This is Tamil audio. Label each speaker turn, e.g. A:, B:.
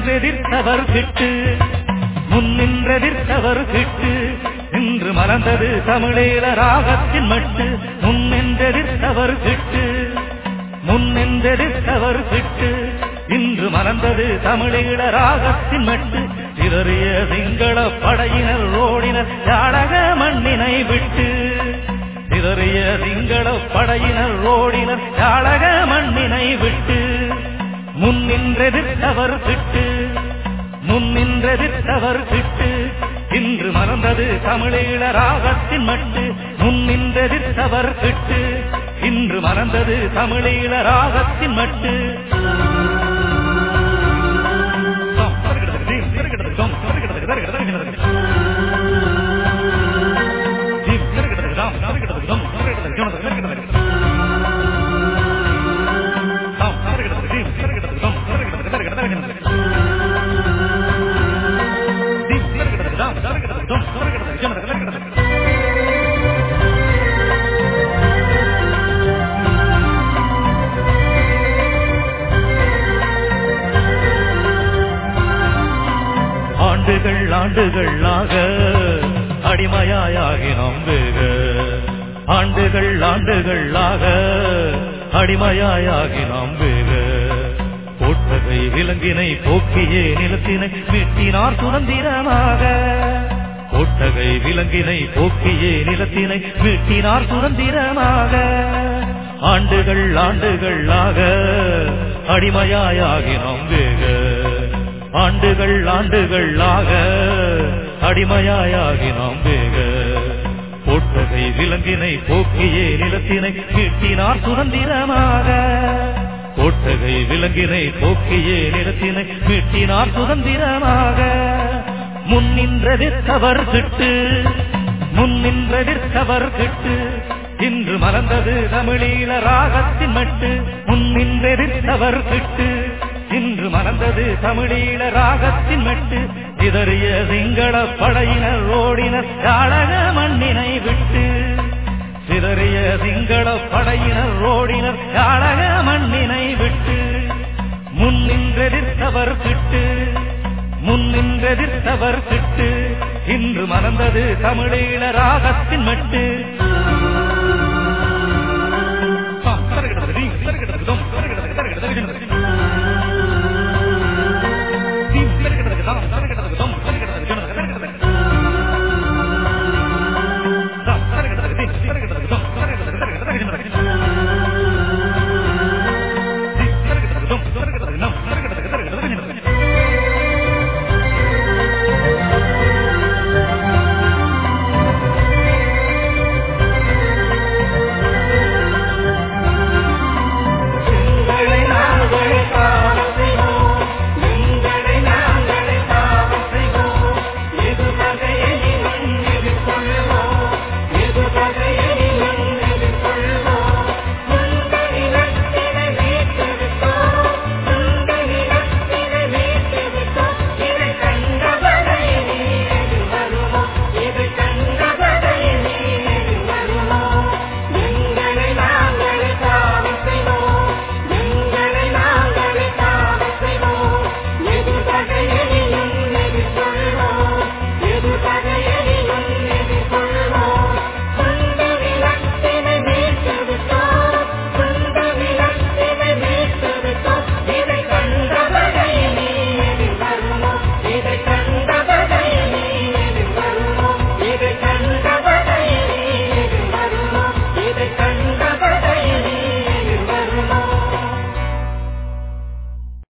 A: முன்னின்றெதிர்த்தவர் கிட்டு முன்னின்றெதிர்த்தவர் கிட்டு இன்று மறந்தது தமிழீழ ராகத்தின் மட்டு முன்னின்றெதிர்த்தவர் கிட்டு முன்னின்றெதிர்த்தவர் கிட்டு இன்று மறந்தது தமிழீழ ராகத்தின் மட்டு சிதறிய சிங்கள படையினர் ஓடினர் யாழக மண்ணினை விட்டு சிதறிய சிங்கள படையினர் ஓடினர் யாழக மண்ணினை விட்டு முன்னின்றெதிர்த்தவர் கிட்டு முன்னின்றெதிர்த்தவர் கிட்டு இன்று மறந்தது தமிழீழ ராகத்தின் மட்டு முன்னின்றெதிர்த்தவர் கிட்டு இன்று மறந்தது தமிழீழ ராகத்தின் மட்டு ஆண்டுகள் ஆண்டுகளாக அடிமையாயாகி நம்புக ஆண்டுகள் ஆண்டுகளாக அடிமையாயாகி நம்புக போட்டகை விலங்கினை போக்கியே நிலத்தினை மீட்டினார் சுதந்திரமாக கோட்டகை விலங்கினை போக்கியே நிலத்தினை மீட்டினார் சுதந்திரமாக ஆண்டுகள் ஆண்டுகளாக அடிமையாயாகி நம்புக ஆண்டுகள் ஆண்டுகளாக அடிமையாயாகி நாம் வேக போட்டகை விலங்கினை போக்கியே நிலத்தினை மீட்டினார் சுதந்திரமாக கோட்டகை விலங்கினை போக்கியே நிலத்தினை மீட்டினார் சுதந்திரமாக முன்னின்றதிர்த்தவர் கிட்டு முன்னின்றதிர்த்தவர் கிட்டு இன்று மறந்தது தமிழீழ ராகத்தின் மட்டு முன்னின்றெதிர்த்தவர் கிட்டு இன்று மறந்தது தமிழீழ ராகத்தின் மட்டு இதறிய சிங்கள படையினர் ஓடினர் யாழக மண்ணினை விட்டு சிதறிய சிங்கள படையினர் ஓடினர் யாழக மண்ணினை விட்டு முன்னின்றெதிர்த்தவர் கிட்டு முன்னின்றெதிர்த்தவர் கிட்டு இன்று மறந்தது தமிழீழ ராகத்தின் மட்டு